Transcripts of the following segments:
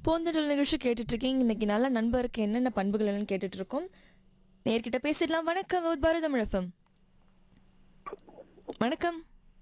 போந்தடல் நிகழ்ச்சி கேட்டுட்டு இருக்கீங்க இன்னைக்கு நல்ல நண்பருக்கு என்னென்ன பண்புகள் என்னன்னு கேட்டுட்டு இருக்கோம் நேர்கிட்ட பேசிடலாம் வணக்கம் வித் பாரத தமிழகம் வணக்கம்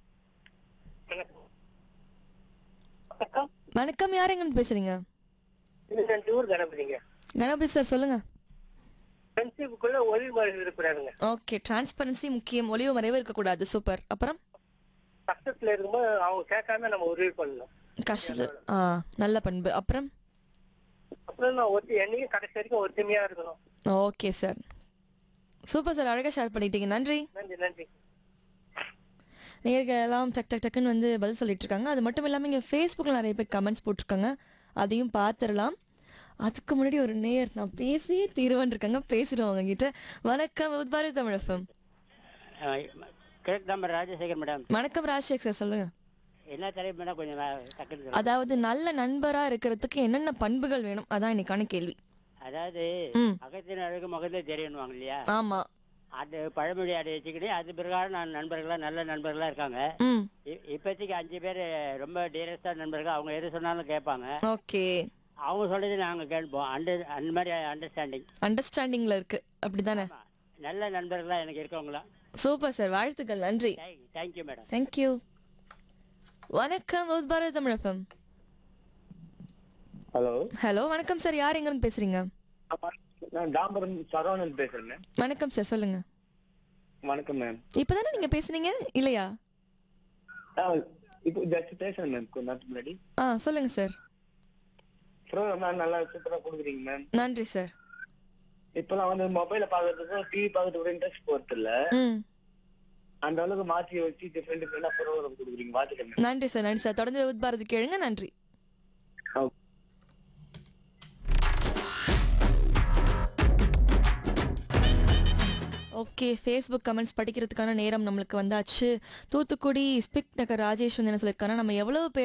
வணக்கம் வணக்கம் யார் எங்கன்னு பேசுறீங்க இது நான் டூர் கணபதிங்க கணபதி சார் சொல்லுங்க ஃப்ரெண்ட்ஷிப்புக்குள்ள ஒளி மறைவு இருக்கக்கூடாதுங்க ஓகே டிரான்ஸ்பரன்சி முக்கியம் ஒளிவு மறைவு இருக்கக்கூடாது சூப்பர் அப்புறம் கஷ்டத்துல இருக்கும்போது அவங்க கேட்காம நம்ம உதவி பண்ணணும் கஷ்டத்தில் ஆ நல்ல பண்பு அப்புறம் அப்புறம் நான் ஒருத்தி என்னைக்கும் கடைசி வரைக்கும் ஒற்றுமையா இருக்கணும் ஓகே சார் சூப்பர் சார் அழகாக ஷேர் பண்ணிட்டீங்க நன்றி நன்றி நன்றி நேர்கள் எல்லாம் டக் டக் டக்குன்னு வந்து பதில் சொல்லிட்டு இருக்காங்க அது மட்டும் இல்லாமல் இங்கே ஃபேஸ்புக்கில் நிறைய பேர் கமெண்ட்ஸ் போட்டிருக்காங்க அதையும் பார்த்துடலாம் அதுக்கு முன்னாடி ஒரு நேர் நான் பேசியே தீருவன் இருக்காங்க பேசிடுவோம் அவங்க கிட்ட வணக்கம் உத்பாரி தமிழகம் கிழக்கு நம்பர் ராஜசேகர் மேடம் வணக்கம் ராஜசேக் சார் சொல்லுங்க என்ன தலைப்பு மேடம் கொஞ்சம் வே- டக்குன்னு சொல்லுங்க. அதாவது நல்ல நண்பரா இருக்கிறதுக்கு என்னென்ன பண்புகள் வேணும் அதான் இன்னைக்கான கேள்வி அதாவது ம். அகத்தின் அழகு முகத்தை தெரியணுவாங்க இல்லையா ஆமா அது பழமொழி அதை வச்சுக்கிட்டு அது பிரகாரம் நான் நண்பர்களா நல்ல நண்பர்களா இருக்காங்க ம் இ- இப்போதைக்கு அஞ்சு பேர் ரொம்ப டீரஸ்டா நண்பர்கள் அவங்க எது சொன்னாலும் கேட்பாங்க ஓகே அவங்க சொல்றது நாங்க கேட்போம் அண்டர் அந்த மாதிரி அண்டர்ஸ்டாண்டிங் அண்டர்ஸ்டாண்டிங்ல இருக்கு அப்படிதானே நல்ல நண்பர்களா எனக்கு இருக்கவங்களா சூப்பர் சார் வாழ்த்துக்கள் நன்றி தேங்க்யூ மேடம் தேங்க்யூ வணக்கம் உத்பாரத் தமிழகம் ஹலோ ஹலோ வணக்கம் சார் யார் எங்கேருந்து பேசுறீங்க நான் தாம்பரம் சரவணன் பேசுறேன் வணக்கம் சார் சொல்லுங்க வணக்கம் மேம் இப்பதானே நீங்க பேசுனீங்க இல்லையா இப்போ ஜஸ்ட் பேசுறேன் மேம் கொஞ்ச நேரத்துக்கு முன்னாடி ஆ சொல்லுங்க சார் ப்ரோக்ராம் மேம் நல்லா சூப்பரா கொடுக்குறீங்க மேம் நன்றி சார் இப்பெல்லாம் வந்து மொபைல பாக்குறதுக்கும் டிவி பாக்குறது கூட இன்ட்ரெஸ்ட் போறது இல்ல ம் அந்த அளவுக்கு மாற்றி வச்சு டிஃப்ரெண்ட் டிஃப்ரெண்டா ப்ரோக்ராம் கொடுக்குறீங்க வாழ்த்துக்கள் மேம் நன்றி சார் நன்றி சார் தொடர்ந்து உத்பாரதி கேளுங்க நன்றி ஓகே ஃபேஸ்புக் கமெண்ட்ஸ் படிக்கிறதுக்கான நேரம் நம்மளுக்கு வந்தாச்சு தூத்துக்குடி ஸ்பிக் நகர் ராஜேஷ் வந்து என்ன சொல்லியிருக்காங்கன்னா நம்ம எவ்வளவு பேர்